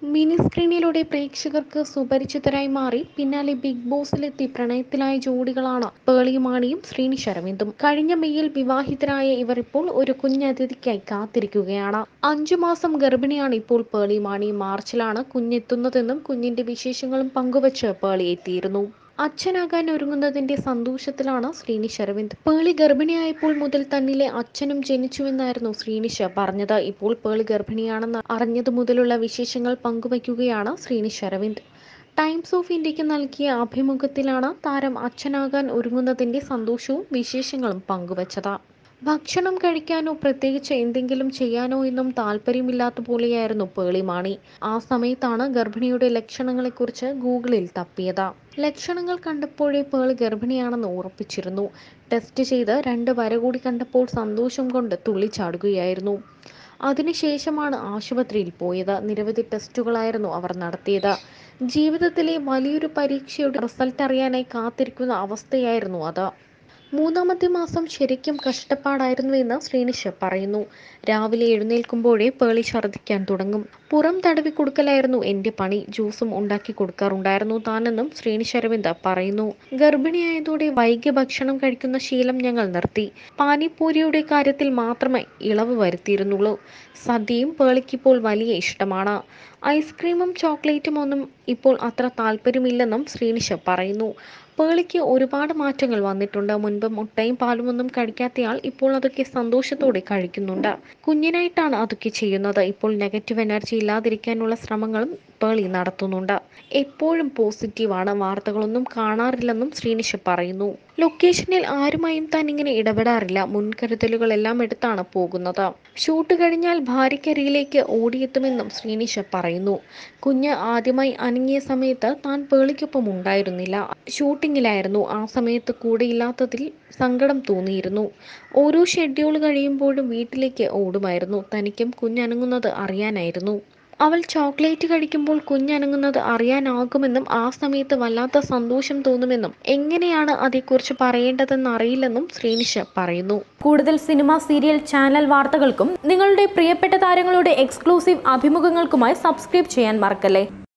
mini സ്ക്രീനിലൂടെ പ്രേക്ഷകർക്ക് സുപരിചിതരായി മാറി പിന്നാലെ ബിഗ് ബോസിലെത്തി പ്രണയത്തിലായ ജോഡികളാണ് പേളിമാണിയും ശ്രീനിഷ് അരവിന്ദും കഴിഞ്ഞ മെയ്യിൽ വിവാഹിതരായ ഇവർ ഇപ്പോൾ ഒരു കുഞ്ഞതിഥിക്കായി കാത്തിരിക്കുകയാണ് അഞ്ചു മാസം ഗർഭിണിയാണ് ഇപ്പോൾ പേളിമാണി മാർച്ചിലാണ് കുഞ്ഞെത്തുന്നതെന്നും കുഞ്ഞിന്റെ വിശേഷങ്ങളും പങ്കുവച്ച് പേളി എത്തിയിരുന്നു അച്ഛനാകാൻ ഒരുങ്ങുന്നതിന്റെ സന്തോഷത്തിലാണ് ശ്രീനിഷ് അരവിന്ദ് പേളി ഗർഭിണിയായപ്പോൾ മുതൽ തന്നിലെ അച്ഛനും ജനിച്ചുവെന്നായിരുന്നു ശ്രീനിഷ് പറഞ്ഞത് ഇപ്പോൾ പേളി ഗർഭിണിയാണെന്ന് അറിഞ്ഞതു മുതലുള്ള വിശേഷങ്ങൾ പങ്കുവയ്ക്കുകയാണ് ശ്രീനിഷ് അരവിന്ദ് ടൈംസ് ഓഫ് ഇന്ത്യക്ക് നൽകിയ അഭിമുഖത്തിലാണ് താരം അച്ഛനാകാൻ ഒരുങ്ങുന്നതിന്റെ സന്തോഷവും വിശേഷങ്ങളും പങ്കുവച്ചത് ഭക്ഷണം കഴിക്കാനോ പ്രത്യേകിച്ച് എന്തെങ്കിലും ചെയ്യാനോ എന്നും താല്പര്യമില്ലാത്ത പോലെയായിരുന്നു പേളിമാണി ആ സമയത്താണ് ഗർഭിണിയുടെ ലക്ഷണങ്ങളെക്കുറിച്ച് ഗൂഗിളിൽ തപ്പിയത് ലക്ഷണങ്ങൾ കണ്ടപ്പോഴേ പേളി ഗർഭിണിയാണെന്ന് ഉറപ്പിച്ചിരുന്നു ടെസ്റ്റ് ചെയ്ത് രണ്ട് വര കൂടി കണ്ടപ്പോൾ സന്തോഷം കൊണ്ട് തുള്ളിച്ചാടുകയായിരുന്നു അതിനുശേഷമാണ് ആശുപത്രിയിൽ പോയത് നിരവധി ടെസ്റ്റുകളായിരുന്നു അവർ നടത്തിയത് ജീവിതത്തിലെ വലിയൊരു പരീക്ഷയുടെ റിസൾട്ട് അറിയാനായി കാത്തിരിക്കുന്ന അവസ്ഥയായിരുന്നു അത് മൂന്നാമത്തെ മാസം ശരിക്കും കഷ്ടപ്പാടായിരുന്നുവെന്ന് ശ്രീനിഷ് പറയുന്നു രാവിലെ എഴുന്നേൽക്കുമ്പോഴേ പേളി ഛർദ്ദിക്കാൻ തുടങ്ങും പുറം തടവി കൊടുക്കലായിരുന്നു എൻ്റെ പണി ജ്യൂസും ഉണ്ടാക്കി കൊടുക്കാറുണ്ടായിരുന്നു താനെന്നും ശ്രീനിഷ് അരവിന്ദ് പറയുന്നു ഗർഭിണിയായതോടെ വൈകിയ ഭക്ഷണം കഴിക്കുന്ന ശീലം ഞങ്ങൾ നിർത്തി പാനിപ്പൂരിയുടെ കാര്യത്തിൽ മാത്രമേ ഇളവ് വരുത്തിയിരുന്നുള്ളൂ സദ്യയും പേളിക്കിപ്പോൾ വലിയ ഇഷ്ടമാണ് ഐസ്ക്രീമും ചോക്ലേറ്റും ഒന്നും ഇപ്പോൾ അത്ര താല്പര്യമില്ലെന്നും ശ്രീനിഷ് പറയുന്നു പേളിക്ക് ഒരുപാട് മാറ്റങ്ങൾ വന്നിട്ടുണ്ട് മുൻപ് മുട്ടയും പാലും ഒന്നും കഴിക്കാത്തയാൾ ഇപ്പോൾ അതൊക്കെ സന്തോഷത്തോടെ കഴിക്കുന്നുണ്ട് കുഞ്ഞിനായിട്ടാണ് അതൊക്കെ ചെയ്യുന്നത് ഇപ്പോൾ നെഗറ്റീവ് എനർജി ഇല്ലാതിരിക്കാനുള്ള ശ്രമങ്ങളും പേളി നടത്തുന്നുണ്ട് എപ്പോഴും പോസിറ്റീവാണ് വാർത്തകളൊന്നും കാണാറില്ലെന്നും ശ്രീനിഷ് പറയുന്നു ലൊക്കേഷനിൽ ആരുമായും താൻ ഇങ്ങനെ ഇടപെടാറില്ല മുൻകരുതലുകളെല്ലാം എടുത്താണ് പോകുന്നത് ഷൂട്ട് കഴിഞ്ഞാൽ ഭാര്യക്കരികിലേക്ക് ഓടിയെത്തുമെന്നും ശ്രീനിഷ് പറയുന്നു കുഞ്ഞ് ആദ്യമായി അനങ്ങിയ സമയത്ത് താൻ പേളിക്കൊപ്പം ഉണ്ടായിരുന്നില്ല ഷൂട്ടിങ്ങിലായിരുന്നു ആ സമയത്ത് കൂടെയില്ലാത്തതിൽ സങ്കടം തോന്നിയിരുന്നു ഓരോ ഷെഡ്യൂൾ കഴിയുമ്പോഴും വീട്ടിലേക്ക് ഓടുമായിരുന്നു തനിക്കും കുഞ്ഞനങ്ങുന്നത് അറിയാനായിരുന്നു അവൾ ചോക്ലേറ്റ് കഴിക്കുമ്പോൾ കുഞ്ഞനങ്ങുന്നത് അറിയാനാകുമെന്നും ആ സമയത്ത് വല്ലാത്ത സന്തോഷം തോന്നുമെന്നും എങ്ങനെയാണ് അതേക്കുറിച്ച് പറയേണ്ടതെന്ന് അറിയില്ലെന്നും ശ്രീനിഷ് പറയുന്നു കൂടുതൽ സിനിമ സീരിയൽ ചാനൽ വാർത്തകൾക്കും നിങ്ങളുടെ പ്രിയപ്പെട്ട താരങ്ങളുടെ എക്സ്ക്ലൂസീവ് അഭിമുഖങ്ങൾക്കുമായി സബ്സ്ക്രൈബ് ചെയ്യാൻ മറക്കല്ലേ